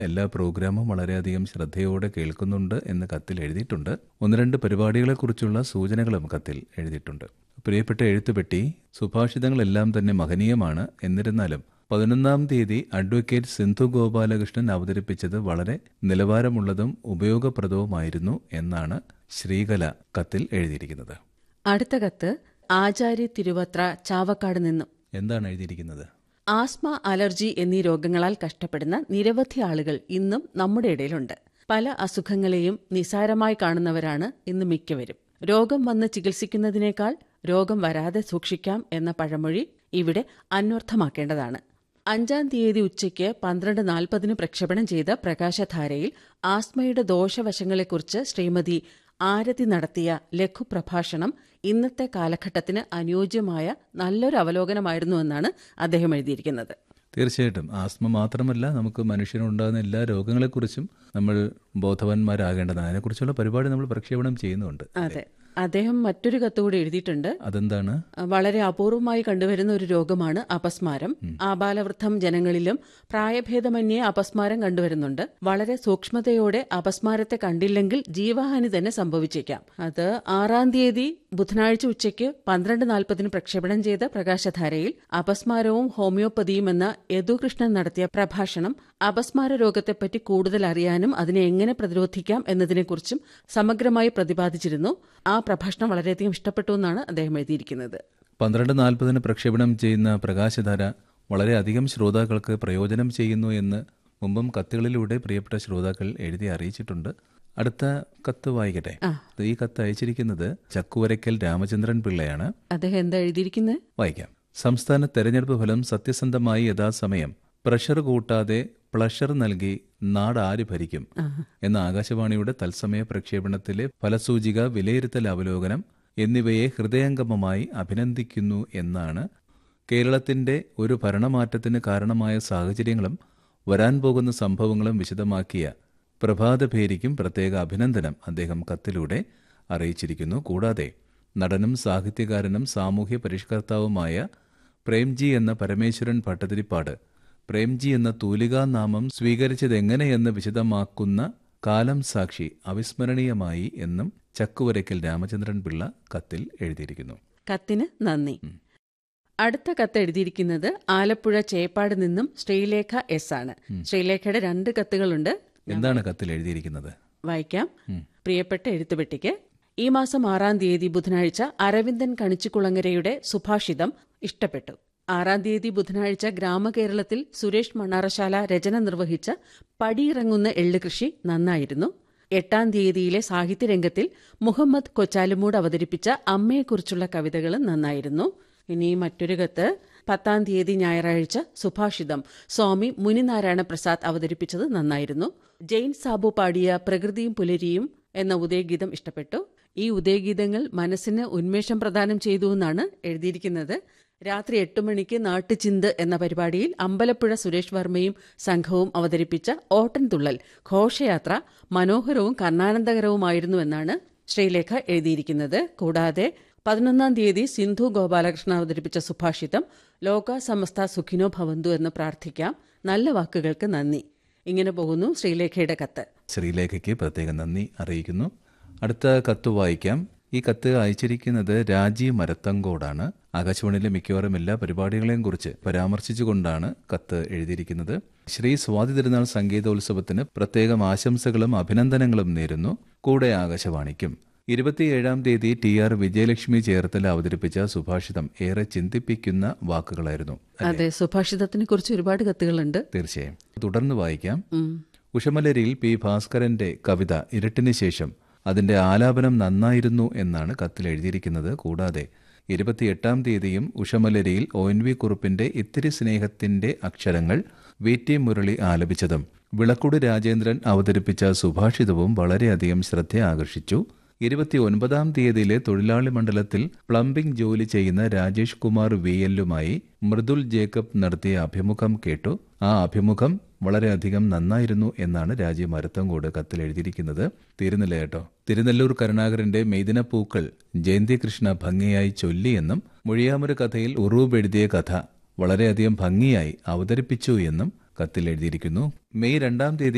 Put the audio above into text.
എല്ലാ പ്രോഗ്രാമും വളരെയധികം ശ്രദ്ധയോടെ കേൾക്കുന്നുണ്ട് എന്ന് കത്തിൽ എഴുതിയിട്ടുണ്ട് ഒന്ന് രണ്ട് പരിപാടികളെക്കുറിച്ചുള്ള സൂചനകളും കത്തിൽ എഴുതിയിട്ടുണ്ട് പ്രിയപ്പെട്ട എഴുത്തുപെട്ടി സുഭാഷിതങ്ങളെല്ലാം തന്നെ മഹനീയമാണ് എന്നിരുന്നാലും പതിനൊന്നാം തീയതി അഡ്വക്കേറ്റ് സിന്ധു ഗോപാലകൃഷ്ണൻ അവതരിപ്പിച്ചത് വളരെ നിലവാരമുള്ളതും ഉപയോഗപ്രദവുമായിരുന്നു എന്നാണ് ശ്രീകല കത്തിൽ എഴുതിയിരിക്കുന്നത് അടുത്ത കത്ത് ആചാര്യ തിരുവത്ര ചാവക്കാട് നിന്നും എന്താണ് എഴുതിയിരിക്കുന്നത് ആസ്മ അലർജി എന്നീ രോഗങ്ങളാൽ കഷ്ടപ്പെടുന്ന നിരവധി ആളുകൾ ഇന്നും നമ്മുടെ ഇടയിലുണ്ട് പല അസുഖങ്ങളെയും നിസാരമായി കാണുന്നവരാണ് ഇന്ന് മിക്കവരും രോഗം വന്ന് ചികിത്സിക്കുന്നതിനേക്കാൾ രോഗം വരാതെ സൂക്ഷിക്കാം എന്ന പഴമൊഴി ഇവിടെ അന്വർത്ഥമാക്കേണ്ടതാണ് അഞ്ചാം തീയതി ഉച്ചയ്ക്ക് പന്ത്രണ്ട് നാൽപ്പതിന് പ്രക്ഷേപണം ചെയ്ത പ്രകാശധാരയിൽ ആസ്മയുടെ ദോഷവശങ്ങളെക്കുറിച്ച് ശ്രീമതി ആരതി നടത്തിയ ലഘുപ്രഭാഷണം ഇന്നത്തെ കാലഘട്ടത്തിന് അനുയോജ്യമായ നല്ലൊരു അവലോകനമായിരുന്നുവെന്നാണ് അദ്ദേഹം എഴുതിയിരിക്കുന്നത് തീർച്ചയായിട്ടും ആസ്മ മാത്രമല്ല നമുക്ക് മനുഷ്യനുണ്ടാകുന്ന എല്ലാ രോഗങ്ങളെക്കുറിച്ചും നമ്മൾ ബോധവാന്മാരാകേണ്ടതാണ് അതിനെക്കുറിച്ചുള്ള പരിപാടി നമ്മൾ പ്രക്ഷേപണം ചെയ്യുന്നുണ്ട് അതെ അദ്ദേഹം മറ്റൊരു കത്തുകൂടി എഴുതിയിട്ടുണ്ട് അതെന്താണ് വളരെ അപൂർവമായി കണ്ടുവരുന്ന ഒരു രോഗമാണ് അപസ്മാരം ആബാലവൃദ്ധം ജനങ്ങളിലും പ്രായഭേദമന്യേ അപസ്മാരം കണ്ടുവരുന്നുണ്ട് വളരെ സൂക്ഷ്മതയോടെ അപസ്മാരത്തെ കണ്ടില്ലെങ്കിൽ ജീവഹാനി തന്നെ സംഭവിച്ചേക്കാം അത് ആറാം തീയതി ബുധനാഴ്ച ഉച്ചയ്ക്ക് പന്ത്രണ്ട് നാൽപ്പതിന് പ്രക്ഷേപണം ചെയ്ത പ്രകാശധാരയിൽ അപസ്മാരവും ഹോമിയോപ്പതിയും എന്ന യദുകൃഷ്ണൻ നടത്തിയ പ്രഭാഷണം അപസ്മാര രോഗത്തെപ്പറ്റി കൂടുതൽ അറിയാനും അതിനെ എങ്ങനെ പ്രതിരോധിക്കാം എന്നതിനെക്കുറിച്ചും സമഗ്രമായി പ്രതിപാദിച്ചിരുന്നു ആ പ്രഭാഷണം വളരെയധികം ഇഷ്ടപ്പെട്ടു എന്നാണ് അദ്ദേഹം എഴുതിയിരിക്കുന്നത് പന്ത്രണ്ട് നാൽപ്പതിന് പ്രക്ഷേപണം ചെയ്യുന്ന പ്രകാശധാര വളരെയധികം ശ്രോതാക്കൾക്ക് പ്രയോജനം ചെയ്യുന്നു എന്ന് മുമ്പും കത്തുകളിലൂടെ പ്രിയപ്പെട്ട ശ്രോതാക്കൾ എഴുതി അറിയിച്ചിട്ടുണ്ട് അടുത്ത കത്ത് വായിക്കട്ടെ ഈ കത്ത് അയച്ചിരിക്കുന്നത് ചക്കുവരയ്ക്കൽ രാമചന്ദ്രൻ പിള്ളയാണ് അദ്ദേഹം എന്താ എഴുതിയിരിക്കുന്നത് വായിക്കാം സംസ്ഥാന തെരഞ്ഞെടുപ്പ് ഫലം സത്യസന്ധമായി യഥാസമയം പ്രഷർ കൂട്ടാതെ പ്ലഷർ നൽകി നാട് ആര് ഭരിക്കും എന്ന ആകാശവാണിയുടെ തത്സമയ പ്രക്ഷേപണത്തിലെ ഫലസൂചിക വിലയിരുത്തൽ അവലോകനം എന്നിവയെ ഹൃദയംഗമമായി അഭിനന്ദിക്കുന്നു എന്നാണ് കേരളത്തിന്റെ ഒരു ഭരണമാറ്റത്തിന് കാരണമായ സാഹചര്യങ്ങളും വരാൻ പോകുന്ന സംഭവങ്ങളും വിശദമാക്കിയ പ്രഭാതഭേരിക്കും പ്രത്യേക അഭിനന്ദനം അദ്ദേഹം കത്തിലൂടെ അറിയിച്ചിരിക്കുന്നു കൂടാതെ നടനും സാഹിത്യകാരനും സാമൂഹ്യ പരിഷ്കർത്താവുമായ പ്രേംജി എന്ന പരമേശ്വരൻ ഭട്ടതിരിപ്പാട് പ്രേംജി എന്ന തൂലികാനാമം സ്വീകരിച്ചതെങ്ങനെയെന്ന് വിശദമാക്കുന്ന കാലം സാക്ഷി അവിസ്മരണീയമായി എന്നും ചക്കുവരയ്ക്കൽ രാമചന്ദ്രൻ പിള്ള കത്തിൽ എഴുതിയിരിക്കുന്നു കത്തിന് നന്ദി അടുത്ത കത്ത് എഴുതിയിരിക്കുന്നത് ആലപ്പുഴ ചേപ്പാട് നിന്നും ശ്രീലേഖ എസ് ആണ് ശ്രീലേഖയുടെ രണ്ട് കത്തുകളുണ്ട് എന്താണ് കത്തിൽ എഴുതിയിരിക്കുന്നത് വായിക്കാം പ്രിയപ്പെട്ട എഴുത്തുപെട്ടിക്ക് ഈ മാസം ആറാം തീയതി ബുധനാഴ്ച അരവിന്ദൻ കണിച്ചുകുളങ്ങരയുടെ സുഭാഷിതം ഇഷ്ടപ്പെട്ടു ആറാം തീയതി ബുധനാഴ്ച ഗ്രാമകേരളത്തിൽ സുരേഷ് മണ്ണാറശാല രചന നിർവഹിച്ച പടിയിറങ്ങുന്ന എള്ള് കൃഷി നന്നായിരുന്നു എട്ടാം തീയതിയിലെ സാഹിത്യരംഗത്തിൽ മുഹമ്മദ് കൊച്ചാലുമൂട് അവതരിപ്പിച്ച അമ്മയെക്കുറിച്ചുള്ള കവിതകൾ നന്നായിരുന്നു ഇനി മറ്റൊരു കത്ത് പത്താം തീയതി ഞായറാഴ്ച സുഭാഷിതം സ്വാമി മുനിനാരായണ പ്രസാദ് അവതരിപ്പിച്ചത് നന്നായിരുന്നു ജെയിൻ സാബു പാടിയ പ്രകൃതിയും പുലരിയും എന്ന ഉദയഗീതം ഇഷ്ടപ്പെട്ടു ഈ ഉദയഗീതങ്ങൾ മനസ്സിന് ഉന്മേഷം പ്രദാനം ചെയ്തു എന്നാണ് എഴുതിയിരിക്കുന്നത് രാത്രി എട്ട് മണിക്ക് നാട്ടുചിന്ത് എന്ന പരിപാടിയിൽ അമ്പലപ്പുഴ സുരേഷ് വർമ്മയും സംഘവും അവതരിപ്പിച്ച ഓട്ടൻതുള്ളൽ ഘോഷയാത്ര മനോഹരവും കർണാനന്ദകരവുമായിരുന്നുവെന്നാണ് ശ്രീലേഖ എഴുതിയിരിക്കുന്നത് കൂടാതെ പതിനൊന്നാം തീയതി സിന്ധു ഗോപാലകൃഷ്ണൻ അവതരിപ്പിച്ച സുഭാഷിതം ലോക സമസ്ത സുഖിനോ ഭവന്തു എന്ന് പ്രാർത്ഥിക്കാം നല്ല വാക്കുകൾക്ക് നന്ദി ഇങ്ങനെ പോകുന്നു ശ്രീലേഖയുടെ കത്ത് ശ്രീലേഖയ്ക്ക് പ്രത്യേക നന്ദി അറിയിക്കുന്നു അടുത്ത കത്ത് വായിക്കാം ഈ കത്ത് അയച്ചിരിക്കുന്നത് രാജീവ് മരത്തങ്കോടാണ് ആകാശവാണിയിലെ മിക്കവാറും എല്ലാ പരിപാടികളെയും കുറിച്ച് പരാമർശിച്ചുകൊണ്ടാണ് കത്ത് എഴുതിയിരിക്കുന്നത് ശ്രീ സ്വാതി തിരുനാൾ സംഗീതോത്സവത്തിന് പ്രത്യേകം ആശംസകളും അഭിനന്ദനങ്ങളും നേരുന്നു കൂടെ ആകാശവാണിക്കും ഇരുപത്തിയേഴാം തീയതി ടി ആർ വിജയലക്ഷ്മി ചേർത്തല അവതരിപ്പിച്ച സുഭാഷിതം ഏറെ ചിന്തിപ്പിക്കുന്ന വാക്കുകളായിരുന്നു അതെ സുഭാഷിതത്തിനെ കുറിച്ച് ഒരുപാട് കത്തുകളുണ്ട് തീർച്ചയായും തുടർന്ന് വായിക്കാം ഉഷമലരിയിൽ പി ഭാസ്കരന്റെ കവിത ഇരുട്ടിന് ശേഷം അതിന്റെ ആലാപനം നന്നായിരുന്നു എന്നാണ് കത്തിൽ എഴുതിയിരിക്കുന്നത് കൂടാതെ ഇരുപത്തിയെട്ടാം തീയതിയും ഉഷമലരിയിൽ ഒ എൻ വി കുറുപ്പിന്റെ ഇത്തിരി സ്നേഹത്തിന്റെ അക്ഷരങ്ങൾ വി ടി മുരളി ആലപിച്ചതും വിളക്കുടി രാജേന്ദ്രൻ അവതരിപ്പിച്ച സുഭാഷിതവും വളരെയധികം ശ്രദ്ധ ആകർഷിച്ചു ഇരുപത്തി ഒൻപതാം തീയതിയിലെ തൊഴിലാളി മണ്ഡലത്തിൽ പ്ലംബിംഗ് ജോലി ചെയ്യുന്ന രാജേഷ് കുമാർ വി എല്ലുമായി മൃദുൽ ജേക്കബ് നടത്തിയ അഭിമുഖം കേട്ടു ആ അഭിമുഖം വളരെയധികം നന്നായിരുന്നു എന്നാണ് രാജീവ് മരത്തങ്കോട് കത്തിൽ എഴുതിയിരിക്കുന്നത് തീരുന്നില്ല കേട്ടോ തിരുനെല്ലൂർ കരുണാകരന്റെ മെയ്ദിനപ്പൂക്കൾ ജയന്തി കൃഷ്ണ ഭംഗിയായി ചൊല്ലിയെന്നും മൊഴിയാമൊരു കഥയിൽ ഉറൂബ് എഴുതിയ കഥ വളരെയധികം ഭംഗിയായി അവതരിപ്പിച്ചു എന്നും കത്തിൽ എഴുതിയിരിക്കുന്നു മെയ് രണ്ടാം തീയതി